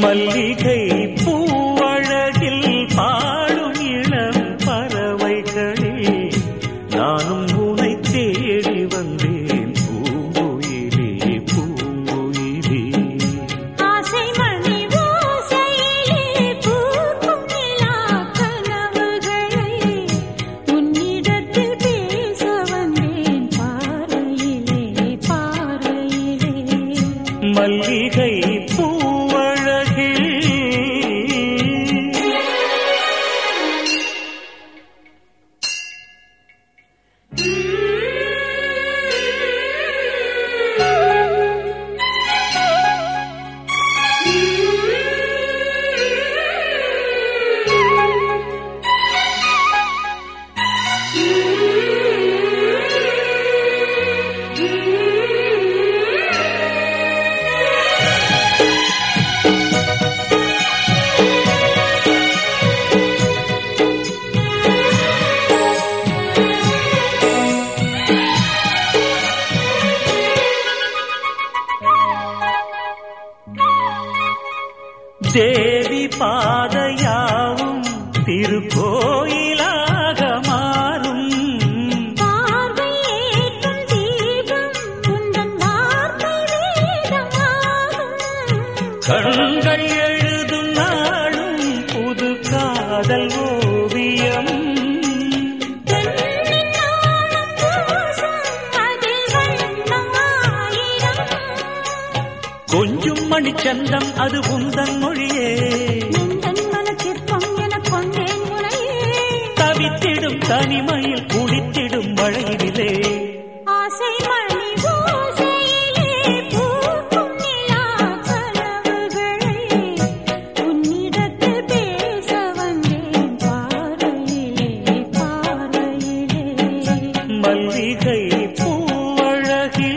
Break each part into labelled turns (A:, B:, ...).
A: மல்லிகை பூவழகில் பாடும் இளம் பறவைகளில் நானும் உனை தேடி வந்தேன் பூங்குயிலே பூங்குயிலே
B: ஆசை மணி ஓசையிலே பூக்கும் நிலா கனவுகளை உன்னிடத்தில் பேச வந்தேன் பாறையிலே பாறையிலே
A: மல்லிகை பூவழகில் தேவி பாதையாவும் திருக்கோயிலாக மாறும்
B: பார்வை ஏற்றும் தீபம் உந்தன் வார்த்தை வேதமாகும்
A: கண்கள் எழுதும் நாளும் புது காதல் ஓவியம்
B: பெண்ணின் நாணம் பூசும் அதில் வண்ணம் ஆயிரம்
A: கொஞ்சம் மணிச்சந்தம் அது உந்தன் மொழியே
B: எந்தன் மனச்சிற்பம் எனக் கொண்டேன் முனையே
A: தவித்திடும் தனிமையில் குளித்திடும் மழையிலே
B: ஆசை மணி ஓசையிலே பூக்கும் நிலா கனவுகளை உன்னிடத்தில் பேச வந்தேன் பாறையிலே பாறையிலே
A: மல்லிகை பூவழகில்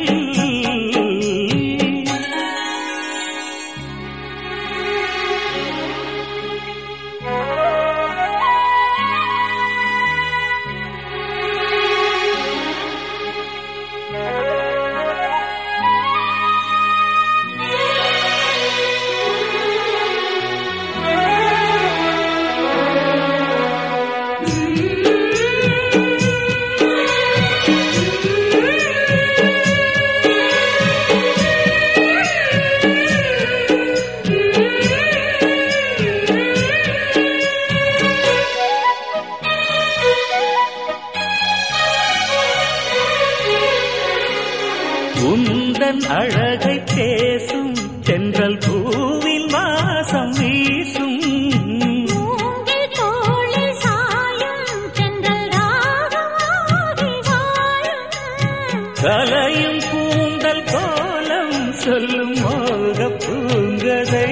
A: உந்தன் அழகை பேசும் தென்றல் பூவின் வாசம் வீசும்
B: மூங்கில் தோளில் சாயும் சென்றல் ராகமாகி வாழும்
A: கலையும் பூந்தல் கோலம் சொல்லும் மோக பூங்கதை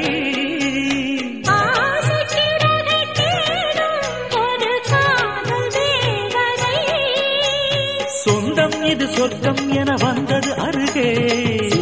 B: ஆசை சிறகை தேடும் ஒரு காதல் தேவதை
A: சொந்தம் இது சொர்க்கம் என வந்தது அருகே